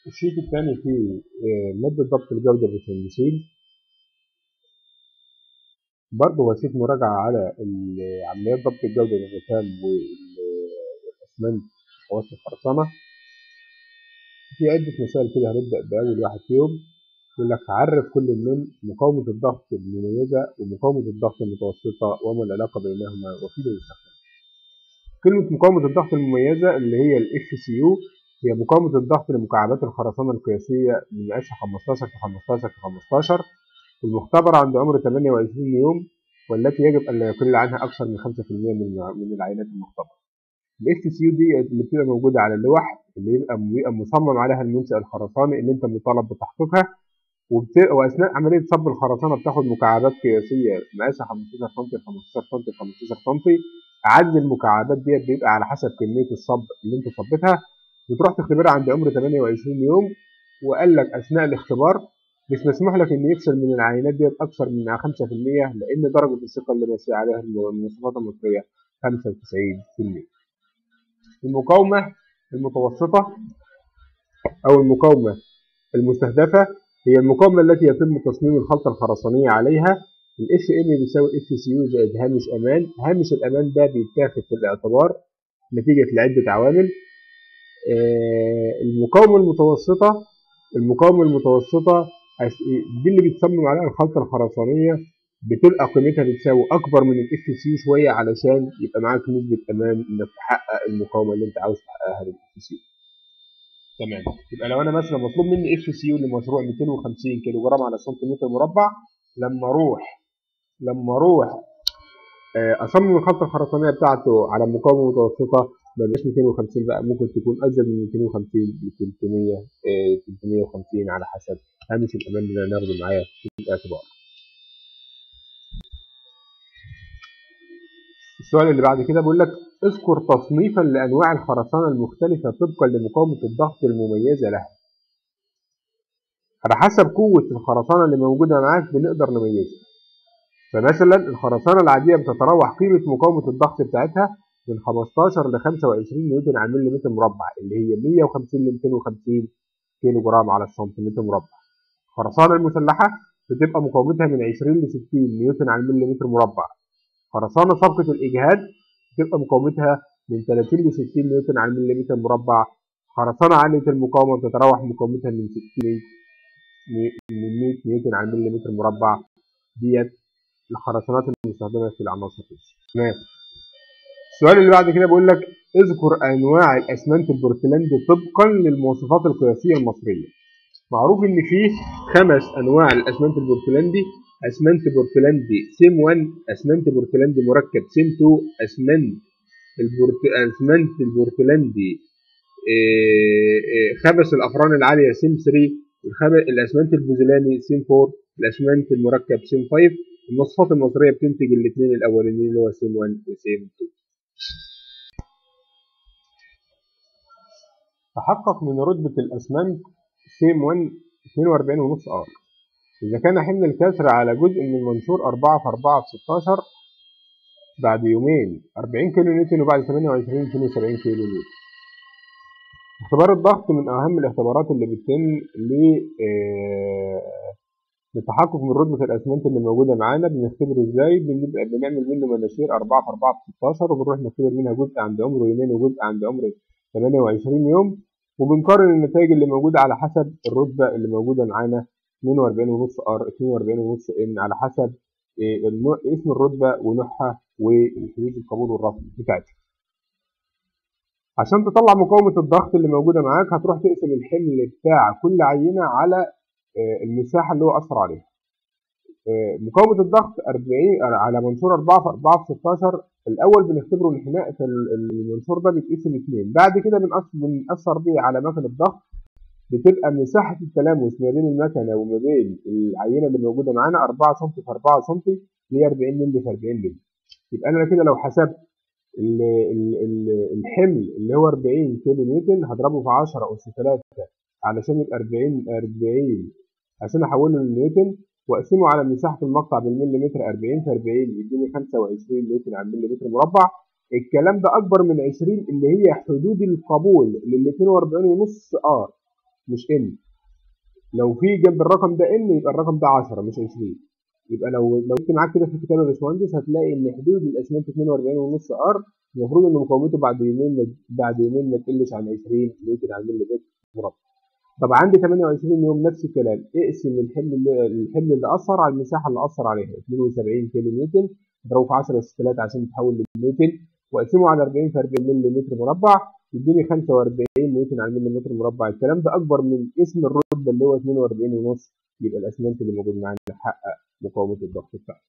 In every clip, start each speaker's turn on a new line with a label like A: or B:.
A: الشيت الثاني فيه آه، مادة ضبط الجودة بالفنجسيل برضه هو شيت مراجعة على ال- عمليات ضبط الجودة للرخام وال- والأسمنت وخواص الخرسانة في عدة مسائل كده هنبدأ بأول واحد فيهم يقول لك عرف كل من مقاومة الضغط المميزة ومقاومة الضغط المتوسطة وما العلاقة بينهما وكيف الاستخدام. كلمة مقاومة الضغط المميزة اللي هي ال FCU هي مقاومة الضغط لمكعبات الخرسانة القياسية من مقاس 15 في 15 في 15 المختبرة عند عمر 28 يوم والتي يجب أن لا يقل عنها أكثر من 5% من من العينات المختبرة. ال FCU دي اللي بتبقى موجودة على اللوح اللي يبقى بيبقى مصمم عليها المنشأ الخرساني اللي أنت مطالب بتحقيقها وبت... واثناء عمليه صب الخرسانه بتاخد مكعبات قياسيه مقاسها 15 سم 15 سم 15 سم عدد المكعبات ديت بيبقى على حسب كميه الصب اللي انت صبتها بتروح تختبرها عند عمر 28 يوم وقال لك اثناء الاختبار مش مسموح لك ان يفصل من العينات ديت اكثر من 5% لان درجه الثقه اللي ماشيه عليها المواصفات المصريه 95% المقاومه المتوسطه او المقاومه المستهدفه هي المقاومة التي يتم تصميم الخلطة الخرسانية عليها ال FM بيساوي FCU زائد هامش أمان هامش الأمان ده بيتاخد في الاعتبار نتيجة لعدة عوامل آه، المقاومة المتوسطة المقاومة المتوسطة دي اللي بتصمم عليها الخلطة الخرسانية بتبقى قيمتها بتساوي أكبر من ال FCU شوية علشان يبقى معاك نسبة أمان إنك تحقق المقاومة اللي أنت عاوز تحققها لل FCU. تمام يبقى لو انا مثلا مطلوب مني اف سي يو لمشروع 250 كيلو جرام على سنتيمتر مربع لما اروح لما اروح اصمم الخلطه الخرسانيه بتاعته على مقاومه متوسطه ما بقاش 250 بقى ممكن تكون ازيد من 250 ل 300 350 على حسب هامش الامان اللي انا هاخده معايا في الاعتبار. السؤال اللي بعد كده بيقول لك اذكر تصنيفا لانواع الخرسانه المختلفه طبقا لمقاومه الضغط المميزه لها على حسب قوه الخرسانه اللي موجوده معاك بنقدر نميزها فمثلا الخرسانه العاديه بتتراوح قيمه مقاومه الضغط بتاعتها من 15 ل 25 نيوتن على مليمتر مربع اللي هي 150 ل 250 كيلو جرام على السنتيمتر مربع الخرسانه المسلحه بتبقى مقاومتها من 20 ل 60 نيوتن على المليمتر مربع خرسانة صفقة الإجهاد بتبقى مقاومتها من 30 ل 60 نيوتن على المليمتر مربع خرسانة عالية المقاومة بتتراوح مقاومتها من 60 من 100 نيوتن على المليمتر مربع ديت الخرسانات المستخدمة في العناصر تمام السؤال اللي بعد كده بيقول لك اذكر أنواع الأسمنت البورتلاندي طبقا للمواصفات القياسية المصرية معروف إن فيه خمس أنواع الأسمنت البورتلاندي اسمنت بورتلاندي سيم 1 اسمنت بورتلاندي مركب سيم 2 اسمنت البورت... اسمنت البورتلاندي إيه إيه خبس الافران العاليه سيم 3 الخب... الاسمنت البوزلاني سيم 4 الاسمنت المركب سيم 5 المواصفات المصريه بتنتج الاثنين الاولانيين اللي هو سيم 1 وسيم 2 تحقق من رتبه الاسمنت سيم 1 42.5 ار إذا كان حمل الكسر على جزء من المنشور 4 في 4 في 16 بعد يومين 40 كيلو نيوتن وبعد 28 كيلو 70 كيلو نيوتن. اختبار الضغط من أهم الاختبارات اللي بتتم للتحقق من رتبة الأسمنت اللي موجودة معانا بنختبره إزاي؟ بنبقى بنعمل منه مناشير 4 في 4 في 16 وبنروح نختبر منها جزء عند عمر يومين وجزء عند عمر 28 يوم وبنقارن النتائج اللي موجودة على حسب الرتبة اللي موجودة معانا 42.5 ار 42.5 ان على حسب اسم الرتبه ونوعها وحدود القبول والرفض بتاعتها. عشان تطلع مقاومه الضغط اللي موجوده معاك هتروح تقسم الحمل بتاع كل عينه على المساحه اللي هو اثر عليها. مقاومه الضغط 40 على منشور 4 في 4 في 16 الاول بنختبره الانحناء في المنشور ده بيتقسم اثنين بعد كده بنأثر بيه على مكنه الضغط بتبقى مساحة التلامس ما بين المكنة وما بين العينة اللي موجودة معانا 4 سم في 4 سم اللي هي 40 مللي في 40 مللي يبقى أنا كده لو حسبت ال ال ال الحمل اللي هو 40 كيلو نيوتن هضربه في 10 أس 3 علشان يبقى 40 40 عشان أحوله لنيوتن وأقسمه على مساحة المقطع بالمليمتر 40 في 40 يديني 25 نيوتن على المليمتر مربع الكلام ده أكبر من 20 اللي هي حدود القبول لل 42.5 ار مش ان لو في جنب الرقم ده ان يبقى الرقم ده 10 مش 20 يبقى لو لو انت معاك كده في الكتابه يا باشمهندس هتلاقي ان حدود الاسمنت 42.5 ار المفروض ان مقاومته بعد يومين بعد يومين ما تقلش عن 20 لتر على الملي متر مربع طب عندي 28 يوم نفس الكلام اقسم الحمل اللي الحمل اللي اثر على المساحه اللي اثر عليها 72 كيلو نيوتن اضربه في 10 اس 3 عشان تحول لنيوتن واقسمه على 40 في 40 ملي متر مربع يديني 45 نيوتن على الملي متر مربع الكلام ده اكبر من اسم الرتبه اللي هو 42 ونص يبقى الاسمنت اللي موجود معانا يحقق مقاومه الضغط بتاعته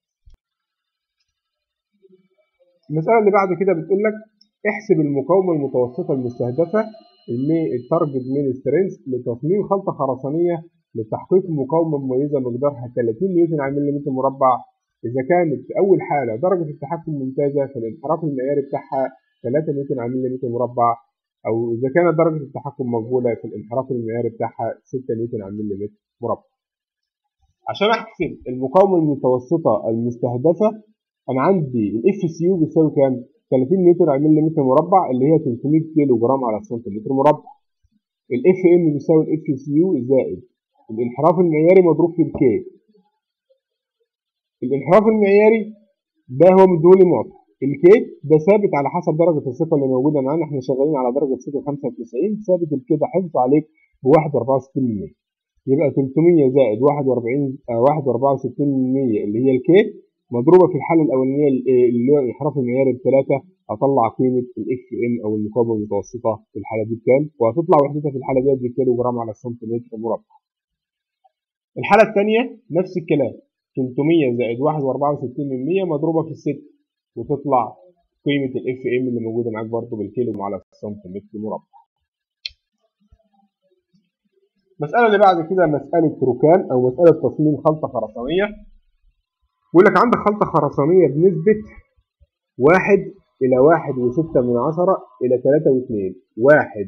A: المساله اللي بعد كده بتقول لك احسب المقاومه المتوسطه المستهدفه التارجت مين سترينث لتصميم خلطه خرسانيه لتحقيق مقاومه مميزه مقدارها 30 نيوتن على مليمتر مربع اذا كانت في اول حاله درجه التحكم ممتازه فالانحراف المعياري بتاعها 3 نيوتن على مليمتر مربع او اذا كانت درجه التحكم مقبوله في الانحراف المعياري بتاعها 6 نيوتن على مليمتر مربع عشان احسب المقاومه المتوسطه المستهدفه انا عندي الاف سي يو بيساوي كام 30 نيوتن على مليمتر مربع اللي هي 300 كيلو جرام على سنتيمتر مربع الاف ام بيساوي الاف سي يو زائد الانحراف المعياري مضروب في الكي الانحراف المعياري ده هو مديهولي معطى الكي ده ثابت على حسب درجه الثقه اللي موجوده معانا احنا شغالين على درجه ثقه 95 ثابت الكي ده حفظ عليك ب 1.64% يبقى 300 زائد 41 1.64% اللي هي الكي مضروبه في الحاله الاولانيه اللي هو الانحراف المعياري بثلاثه هطلع قيمه الاف ام او المقاومه المتوسطه في الحاله دي بكام وهتطلع وحدتها في الحاله دي بكيلو جرام على سنتيمتر مربع. الحاله الثانيه نفس الكلام 300 زائد 1.64% مضروبه في الست وتطلع قيمه الاف ام اللي موجوده معاك برضه بالكيلو على سنتيمتر مربع. المساله اللي بعد كده مساله ركام او مساله تصميم خلطه خرسانيه بيقول لك عندك خلطة خرسانية بنسبة واحد إلى واحد وستة من عشرة إلى تلاتة واتنين واحد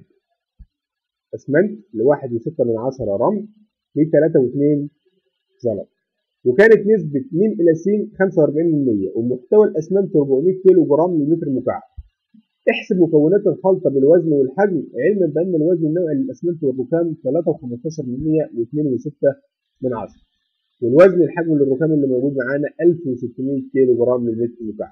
A: أسمنت لواحد وستة من عشرة رمل لتلاتة واتنين زلط وكانت نسبة م إلى س 45% ومحتوى الأسمنت 400 كيلو جرام لمتر مكعب احسب مكونات الخلطة بالوزن والحجم علما بأن الوزن النوعي للأسمنت والركام 3 و15% و2 و6 من عشرة والوزن الحجم للركام اللي موجود معانا 1600 كيلو جرام للمتر مكعب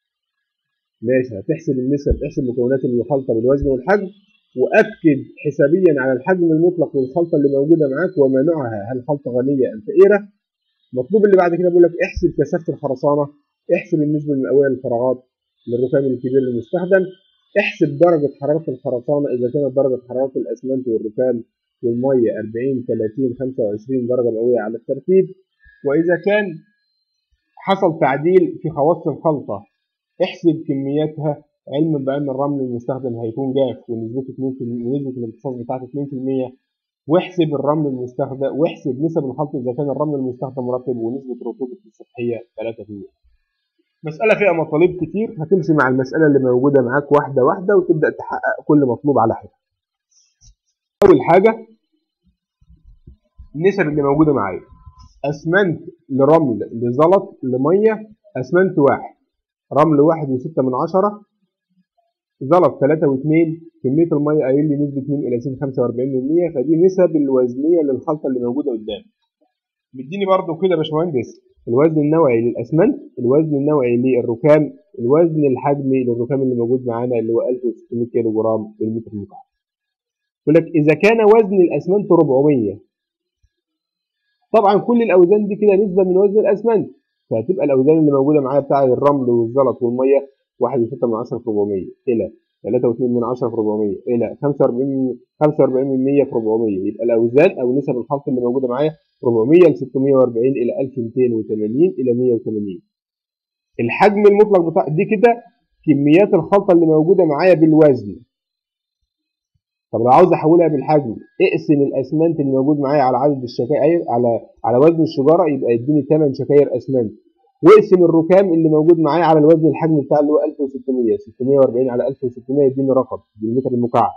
A: ماشي هتحسب النسب احسب مكونات الخلطه بالوزن والحجم واكد حسابيا على الحجم المطلق للخلطه اللي موجوده معاك وما نوعها هل خلطه غنيه ام فقيره المطلوب اللي بعد كده بيقول لك احسب كثافه الخرسانه احسب النسبه المئويه للفراغات للركام الكبير المستخدم احسب درجه حراره الخرسانه اذا كانت درجه حراره الاسمنت والركام والميه 40 30 25 درجه مئويه على الترتيب واذا كان حصل تعديل في خواص الخلطه احسب كمياتها علما بان الرمل المستخدم هيكون جاف ونسبته 2% ونسبه الامتصاص بتاعته 2% واحسب الرمل المستخدم واحسب نسب الخلط اذا كان الرمل المستخدم مرطب ونسبه رطوبه السطحيه 3% مسألة فيها مطالب كتير هتمشي مع المسألة اللي موجودة معاك واحدة واحدة وتبدأ تحقق كل مطلوب على حدة. أول حاجة النسب اللي موجودة معايا أسمنت لرمل لزلط لمية أسمنت واحد رمل واحد وستة من عشرة زلط ثلاثة واثنين كمية المية قايل لي نسبة 2 إلى س 45% فدي نسب الوزنية للخلطة اللي موجودة قدامي. مديني برضو كده يا باشمهندس الوزن النوعي للأسمنت الوزن النوعي للركام الوزن الحجمي للركام اللي موجود معانا اللي هو 1600 كيلو جرام بالمتر مكعب. يقول لك إذا كان وزن الأسمنت 400 طبعا كل الأوزان دي كده نسبة من وزن الأسمنت فهتبقى الأوزان اللي موجودة معايا بتاع الرمل والزلط والمية 1.6 من 10 في 400 إلى 3.2 من 10 في 400 إلى 45 45% في 400 يبقى الأوزان أو نسب الخلط اللي موجودة معايا 400 ل 640 إلى 1280 إلى 180 الحجم المطلق بتاع دي كده كميات الخلطة اللي موجودة معايا بالوزن طب لو عاوز احولها بالحجم اقسم الاسمنت اللي موجود معايا على عدد الشكاير على على وزن الشجره يبقى يديني 8 شكاير اسمنت واقسم الركام اللاللي موجود معايا على الوزن الحجم بتاع اللي هو 1600 640 على 1600 يديني رقم بالمتر المكعب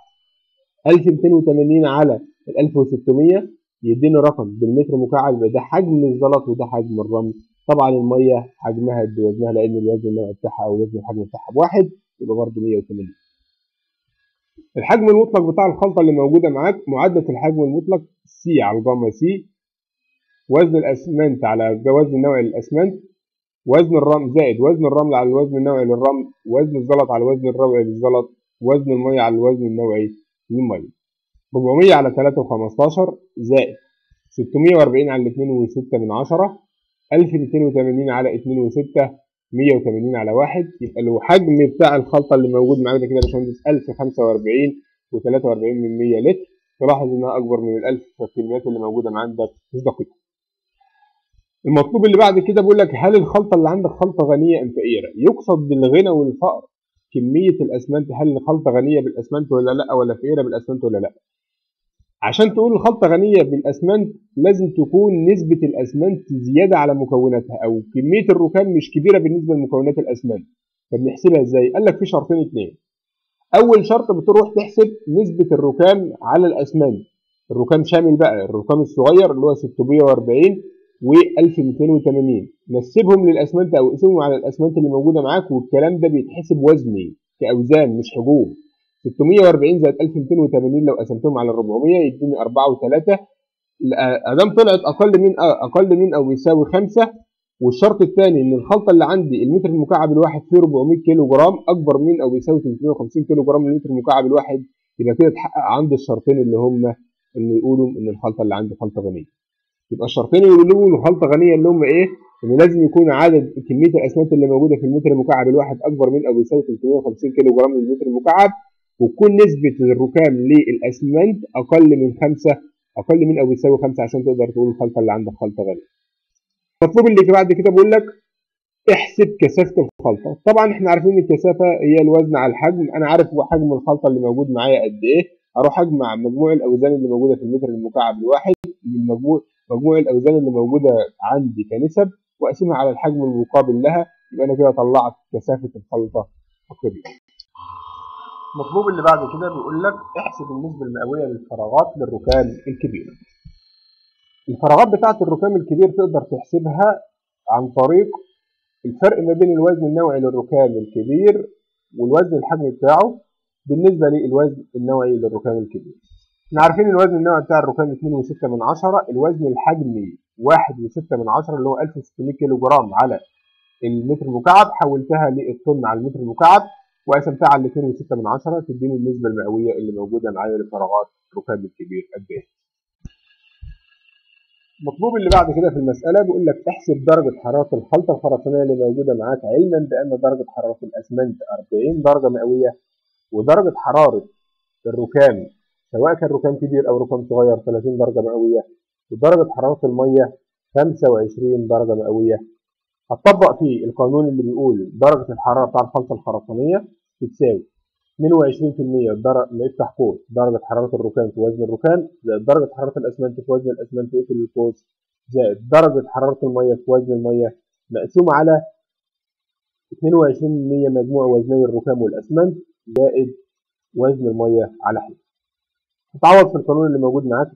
A: 1280 على ال 1600 يديني رقم بالمتر مكعب يبقى ده حجم الزلط وده حجم الرمل طبعا الميه حجمها قد وزنها لان الوزن النوع بتاعها او وزن الحجم بتاعها بواحد يبقى برضه 180 الحجم المطلق بتاع الخلطة اللي موجودة معاك معادلة الحجم المطلق سي على جاما سي وزن الأسمنت على وزن النوعي للأسمنت وزن الرمل زائد وزن الرمل على الوزن النوعي للرمل وزن الزلط على الوزن النوعي للزلط وزن المية على الوزن النوعي للمية 400 على 3 و15 زائد 640 على 2 و6 من 10 1280 على 2 و6 180 على 1 يبقى الحجم بتاع الخلطة اللي موجود معاك ده كده يا باشمهندس 1045 و43 من 100 لتر تلاحظ انها اكبر من ال 1000 الكميات اللي موجودة عندك مش دقيقة المطلوب اللي بعد كده بيقول لك هل الخلطة اللي عندك خلطة غنية أم فقيرة؟ يقصد بالغنى والفقر كمية الأسمنت هل الخلطة غنية بالأسمنت ولا لأ ولا فقيرة بالأسمنت ولا لأ؟ عشان تقول الخلطة غنية بالأسمنت لازم تكون نسبة الأسمنت زيادة على مكوناتها أو كمية الركام مش كبيرة بالنسبة لمكونات الأسمنت فبنحسبها إزاي؟ قال لك في شرطين اتنين أول شرط بتروح تحسب نسبة الركام على الأسمنت الركام شامل بقى الركام الصغير اللي هو 640 و1280 نسبهم للاسمنت او اقسمهم على الاسمنت اللي موجوده معاك والكلام ده بيتحسب وزني كاوزان مش حجوم 640 زائد 1280 لو قسمتهم على 400 يديني 4 و3 ادام طلعت اقل من اقل من او بيساوي 5 والشرط الثاني ان الخلطه اللي عندي المتر المكعب الواحد فيه 400 كيلو جرام اكبر من او بيساوي 350 كيلو جرام المتر المكعب الواحد يبقى كده اتحقق عندي الشرطين اللي هم ان يقولوا ان الخلطه اللي عندي خلطه غنيه يبقى الشرطين اللي يقولوا خلطه غنيه اللي هم ايه؟ ان لازم يكون عدد كميه الاسمنت اللي موجوده في المتر المكعب الواحد اكبر من او يساوي 350 كيلو جرام للمتر المكعب وتكون نسبه الركام للاسمنت اقل من 5 اقل من او يساوي 5 عشان تقدر تقول الخلطه اللي عندك خلطه غنيه. المطلوب اللي بعد كده بيقول لك احسب كثافه الخلطه، طبعا احنا عارفين الكثافه هي الوزن على الحجم، انا عارف حجم الخلطه اللي موجود معايا قد ايه، اروح اجمع مجموع الاوزان اللي موجوده في المتر المكعب الواحد من مجموع مجموع الاوزان اللي موجوده عندي كنسب واقسمها على الحجم المقابل لها يبقى انا كده طلعت كثافه الخلطه الطبيعيه. المطلوب اللي بعد كده بيقول لك احسب النسبه المئويه للفراغات للركام الكبير. الفراغات بتاعه الركام الكبير تقدر تحسبها عن طريق الفرق ما بين الوزن النوعي للركام الكبير والوزن الحجمي بتاعه بالنسبه للوزن النوعي للركام الكبير. احنا عارفين الوزن النوعي بتاع الركام 2.6 من 10 الوزن الحجمي 1.6 من 10 اللي هو 1600 كيلو جرام على المتر المكعب حولتها للطن على المتر المكعب وقسمتها على 2.6 من 10 تديني النسبه المئويه اللي موجوده معايا لفراغات الركام الكبير قد ايه. المطلوب اللي بعد كده في المساله بيقول لك احسب درجه حراره الخلطه الخرسانيه اللي موجوده معاك علما بان درجه حراره الاسمنت 40 درجه مئويه ودرجه حراره الركام سواء كان ركام كبير او ركام صغير 30 درجه مئويه ودرجه حراره الميه 25 درجه مئويه هتطبق فيه القانون اللي بيقول درجه الحراره بتاع الخلطه الخرسانيه بتساوي 22% درجة يفتح قوس درجة حرارة الركام في وزن الركام زائد درجة حرارة الأسمنت في وزن الأسمنت في القوس زائد درجة حرارة المية في وزن المية مقسوم على 22% مجموع وزني الركام والأسمنت زائد وزن المية على حين هتعوض في القانون اللي موجود معاك 22%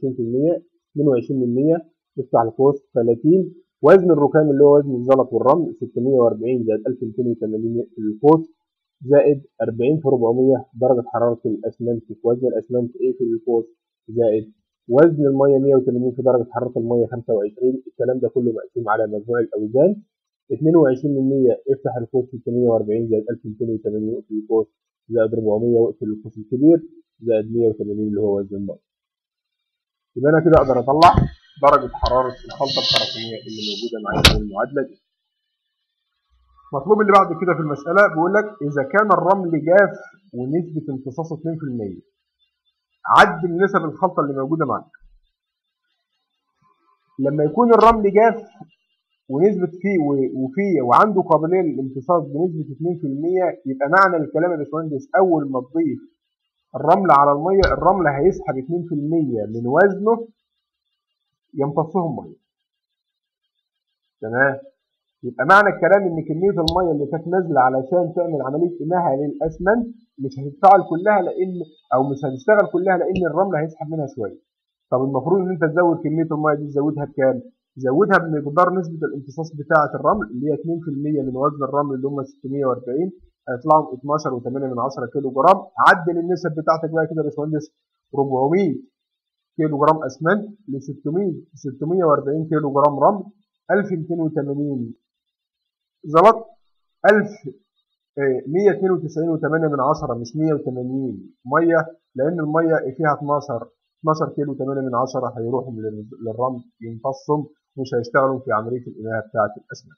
A: 22% تفتح القوس 30 وزن الركام اللي هو وزن الزلط والرمل 640 زائد 1280 في القوس زائد 40 في 400 درجة حرارة الأسمنت في وزن الأسمنت A في القوس زائد وزن المية 180 في درجة حرارة المية 25 الكلام ده كله مقسوم على مجموع الأوزان 22% افتح القوس 640 زائد 1280 في القوس زائد 400 واقفل القوس الكبير زائد 180 اللي هو وزن الميه. يبقى انا كده اقدر اطلع درجه حراره الخلطه الخرسانيه اللي موجوده معايا في المعادله دي. المطلوب اللي بعد كده في المساله بيقول لك اذا كان الرمل جاف ونسبه امتصاصه 2% عد نسب الخلطه اللي موجوده معاك. لما يكون الرمل جاف ونسبة فيه وفيه وعنده قابلية للامتصاص بنسبة 2% يبقى معنى الكلام يا باشمهندس أول ما تضيف الرمل على المية الرمل هيسحب 2% من وزنه يمتصه المية تمام يبقى معنى الكلام ان كمية المية اللي كانت نازلة علشان تعمل عملية إماهة للأسمنت مش هتشتغل كلها لأن أو مش هتشتغل كلها لأن الرمل هيسحب منها شوية طب المفروض إن أنت تزود كمية المية دي تزودها بكام؟ زودها بمقدار نسبة الامتصاص بتاعة الرمل اللي هي 2% من وزن الرمل اللي هم 640 هيطلعوا 12.8 من 10 كيلو جرام عدل النسب بتاعتك بقى كده يا باشمهندس 400 كيلو جرام اسمنت ل 600 640 كيلو جرام رمل 1280 زلط 1000 192.8 من 10 مش 180 ميه لان الميه فيها 12 12 كيلو 8 من 10 هيروحوا للرمل يمتصهم مش هيشتغلوا في عمليه الاناء بتاعه الاسمنت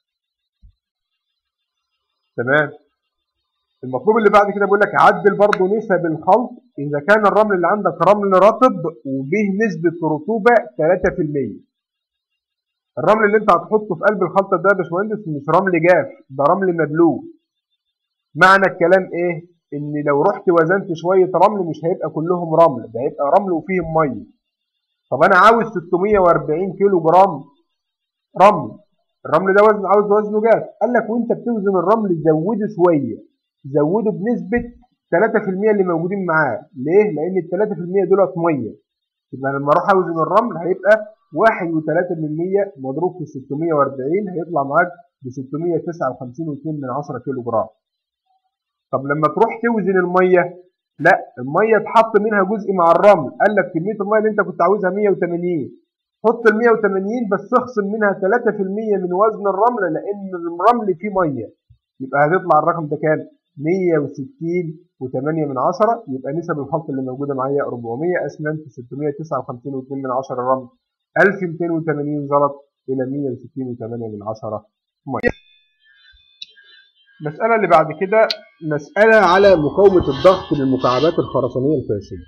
A: تمام المطلوب اللي بعد كده بيقول لك عدل برضه نسب الخلط اذا كان الرمل اللي عندك رمل رطب وبه نسبه رطوبه 3% الرمل اللي انت هتحطه في قلب الخلطه ده يا باشمهندس مش رمل جاف ده رمل مبلول معنى الكلام ايه ان لو رحت وزنت شويه رمل مش هيبقى كلهم رمل ده هيبقى رمل وفيهم ميه طب انا عاوز 640 كيلو جرام رمل الرمل ده وزن عاوز وزنه جاف قال لك وانت بتوزن الرمل زوده شويه زوده بنسبه 3% اللي موجودين معاه ليه لان ال 3% دولت ميه يبقى لما اروح اوزن الرمل هيبقى 1.3% مضروب في 640 هيطلع معاك ب 659.2 من 10 كيلو جرام طب لما تروح توزن الميه لا الميه اتحط منها جزء مع الرمل قال لك كميه الميه اللي انت كنت عاوزها 180 حط ال 180 بس اخصم منها 3% من وزن الرمل لان الرمل فيه ميه يبقى هتطلع الرقم ده كام 160 و8 من 10 يبقى نسب الخلط اللي موجوده معايا 400 اسمنت 659 و2 من 10 رمل 1280 زلط الى 160 و8 من 10 ميه المسألة اللي بعد كده مسألة على مقاومة الضغط للمكعبات الخرسانية الفاسدة.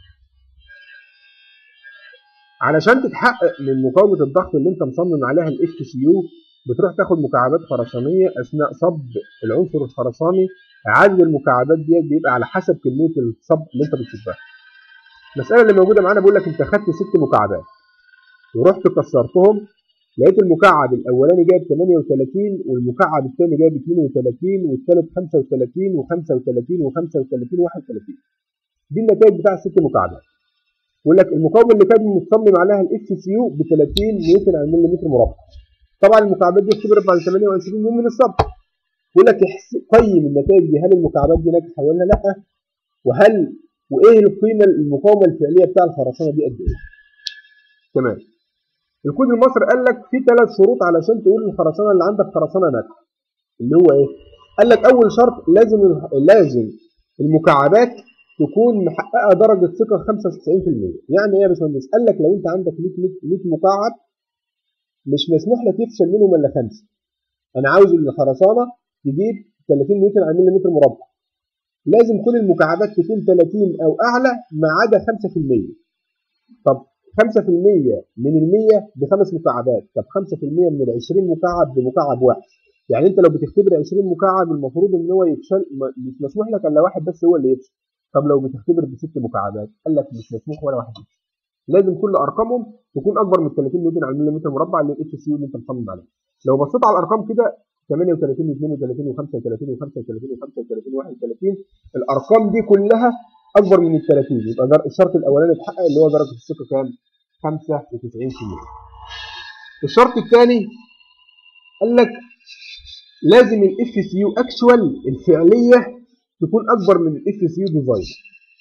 A: علشان تتحقق من مقاومة الضغط اللي انت مصمم عليها الاف سي يو بتروح تاخد مكعبات خرسانية اثناء صب العنصر الخرساني عدد المكعبات ديت بيبقى على حسب كمية الصب اللي انت بتصبها. المسألة اللي موجودة معانا بيقول لك انت خدت ست مكعبات ورحت كسرتهم لقيت المكعب الاولاني جايب 38 والمكعب الثاني جايب 32 والثالث 35 و35 و35 و31 دي النتائج بتاع الست مكعبات يقول لك المقاومه اللي كان متصمم عليها الاف سي يو ب 30 نيوتن على المليمتر مربع طبعا المكعبات دي اختبرت بعد 28 يوم من الصب يقول لك قيم النتائج دي هل المكعبات دي ناجحه ولا لا وهل وايه القيمه المقاومه الفعليه بتاع الخرسانه دي قد ايه تمام الكود المصري قال لك في ثلاث شروط علشان تقول الخرسانه اللي عندك خرسانه ناجحه اللي هو ايه قال لك اول شرط لازم لازم المكعبات تكون محققه درجه ثقه 95% يعني ايه يا باشمهندس قال لك لو انت عندك 100 100 مكعب مش مسموح لك يفشل منهم الا خمسه انا عاوز الخرسانه تجيب 30 نيوتن على مليمتر مربع لازم كل المكعبات تكون 30 او اعلى ما عدا 5% طب 5% من ال 100 بخمس مكعبات طب 5% من ال 20 مكعب بمكعب واحد يعني انت لو بتختبر 20 مكعب المفروض ان هو يفشل مش مسموح لك الا واحد بس هو اللي يفشل طب لو بتختبر بست مكعبات قال لك مش مسموح ولا واحد يفشل لازم كل ارقامهم تكون اكبر من 30 نيوتن على المليمتر مربع للاتش سي اللي انت مصمم عليه لو بصيت على الارقام كده 38 و32 و35 و35 و35 و31 الارقام دي كلها اكبر من ال 30 يبقى الشرط الاولاني اتحقق اللي هو درجه الثقه كام 95% الشرط الثاني قال لك لازم الاف سي يو اكشوال الفعليه تكون اكبر من الاف سي يو ديزاين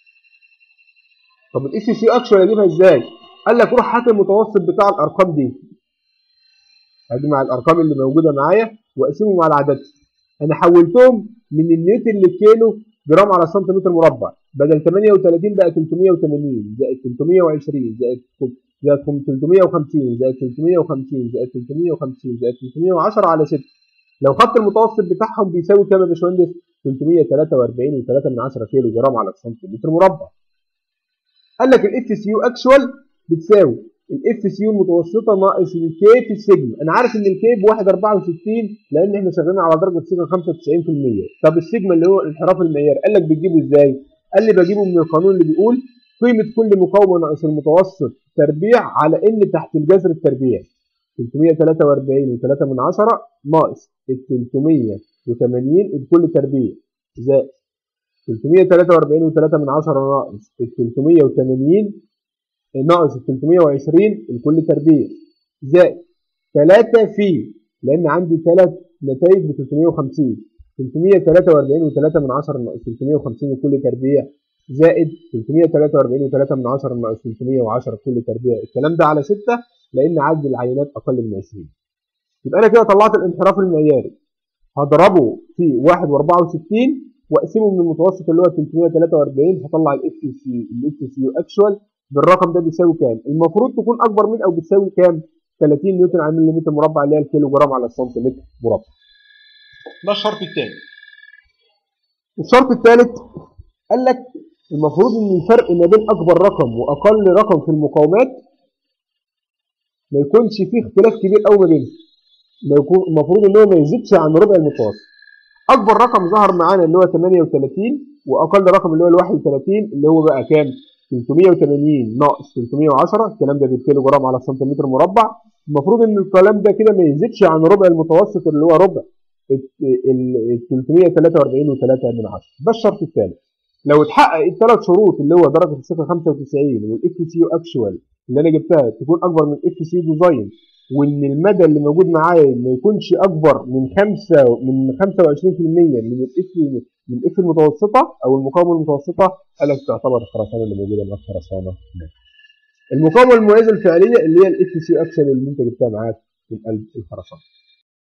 A: طب الاف سي يو اكشوال اجيبها ازاي قال لك روح هات المتوسط بتاع الارقام دي اجمع الارقام اللي موجوده معايا واقسمهم على عددهم انا حولتهم من النيوتن للكيلو جرام على سنتيمتر مربع بدل 38 بقى 380 زائد 320 زائد زائد 350 زائد 350 زائد 350 زائد 310 على 6 لو خدت المتوسط بتاعهم بيساوي كام يا باشمهندس 343 و3 من 10 كيلو جرام على سنتيمتر مربع قال لك الاف سي يو اكشوال بتساوي الاف سي يو المتوسطه ناقص الكي في السيجما انا عارف ان الكي ب 1.64 لان احنا شغالين على درجه سيجما 95% طب السيجما اللي هو انحراف المعيار قال لك بتجيبه ازاي قال لي بجيبه من القانون اللي بيقول قيمه كل مقاومه ناقص المتوسط تربيع على ان تحت الجذر التربيع 343 و3 من 10 ناقص ال 380 الكل تربيع زائد 343 و3 من 10 ناقص ال 380 ناقص ال 320 الكل تربيع زائد 3 في لان عندي ثلاث نتائج ب 350 343 و3 من 10 ناقص 350 لكل تربيع زائد 343 و3 من 10 ناقص 310 لكل تربيع الكلام ده على 6 لان عدد العينات اقل من 20 يبقى انا كده طلعت الانحراف المعياري هضربه في 1.64 واقسمه من المتوسط اللي هو 343 هطلع الاف سي الاف سي اكشوال بالرقم ده بيساوي كام؟ المفروض تكون اكبر من او بتساوي كام؟ 30 نيوتن على مليمتر مربع اللي هي الكيلو جرام على السنتيمتر مربع. ده الشرط الثاني. الشرط الثالث قال لك المفروض ان الفرق ما بين اكبر رقم واقل رقم في المقاومات ما يكونش فيه اختلاف كبير قوي ما بينهم. يكون المفروض ان هو ما يزيدش عن ربع المتوسط. اكبر رقم ظهر معانا اللي هو 38 واقل رقم اللي هو ال 31 اللي هو بقى كام؟ 380 ناقص 310 الكلام ده بالكيلو جرام على سنتيمتر مربع المفروض ان الكلام ده كده ما يزيدش عن ربع المتوسط اللي هو ربع ال 343 و3 من 10 ده الشرط الثالث لو اتحقق الثلاث شروط اللي هو درجه الثقه 95 والاف سي اكشوال اللي انا جبتها تكون اكبر من اف سي ديزاين وان المدى اللي موجود معايا ما يكونش اكبر من 5 من 25% من الاف من الاف المتوسطه او المقاومه المتوسطه قال لك تعتبر الخرسانه اللي موجوده معاك خرسانه المقاومه المميزه الفعليه اللي هي الاف سي اكشن اللي انت جبتها معاك من قلب الخرسانه